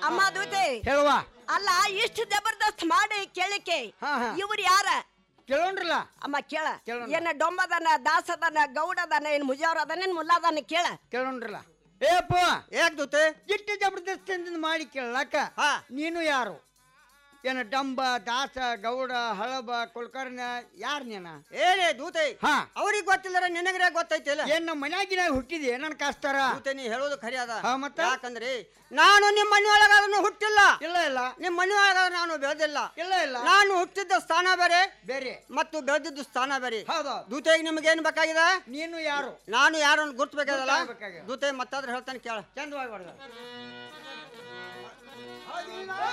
ಅಮ್ಮ ದೂತೆ ಹೇಳುವ ಅಲ್ಲ ಇಷ್ಟು ಜಬರ್ದಸ್ತ್ ಮಾಡಿ ಕೇಳಿಕೆ ಹಾ, ಹಾ. ಇವ್ರು ಯಾರ ಕೇಳೋಣ್ರಲ್ಲ ಅಮ್ಮ ಕೇಳ ಕೇಳೋಣ. ಏನ ಡೊಂಬದನ ದಾಸದನ ಗೌಡದನ ಏನ್ ಮುಜಾವರದನ ಏನ್ ಮುಲ್ಲಾದನ ಕೇಳ ಕೇಳೋಣ್ರಲ್ಲ ಏ ಅಪ್ಪ ಯಾಕೆ ದೂತೆ ಇಟ್ಟು ಜಬರ್ದಸ್ತಿಂದ ಮಾಡಿ ಕೇಳಕ್ಕ ಹಾ ನೀನು ಯಾರು ಏನ ಡಂಬ ದಾಸ ಗೌಡ ಹಳಬ ಕುಲಕರ್ಣ ಯಾರು ನೀನ ಏನೇ ದೂತೆ ಹಾ ಅವ್ರಿಗೆ ಗೊತ್ತಿಲ್ಲರ ನಿನಗರೆ ಗೊತ್ತೈತಿಲ್ಲ ಏನ್ ನಮ್ಮ ಮನ್ಯಾಗಿನ ಹುಟ್ಟಿದೆ ನನ್ ಕಾಸ್ತಾರ ದೂತೆ ನೀ ಹೇಳೋದು ಖರಿ ಅದ ಹಾ, ಮತ್ತೆ? ಯಾಕಂದ್ರೆ ನಾನು ನಿಮ್ಮ ಮನೆಯೊಳಗಾದ್ರೂ ಹುಟ್ಟಿಲ್ಲ ಇಲ್ಲ ಇಲ್ಲ ನಿಮ್ಮ ಮನೆಯೊಳಗಾದ್ರೂ ನಾನು ಬೆಳೆದಿಲ್ಲ ಇಲ್ಲ ಇಲ್ಲ ನಾನು ಹುಟ್ಟಿದ್ದ ಸ್ಥಾನ ಬೇರೆ ಬೇರೆ ಮತ್ತು ಬೆಳೆದಿದ್ದು ಸ್ಥಾನ ಬೇರೆ ಹೌದು ದೂತೆಗೆ ನಿಮ್ಗೆ ಏನ್ ಬೇಕಾಗಿದೆ ನೀನು ಯಾರು ನಾನು ಯಾರನ್ನು ಗುರ್ತ್ಬೇಕಾಗಲ್ಲ ಗುರ್ತಾಗ್ಬೇಕಾಗಿದೆ. ದೂತೆ ಮತ್ತಾದ್ರೂ ಹೇಳ್ತಾನೆ ಕೇಳ ಚಂದವಾಗಿ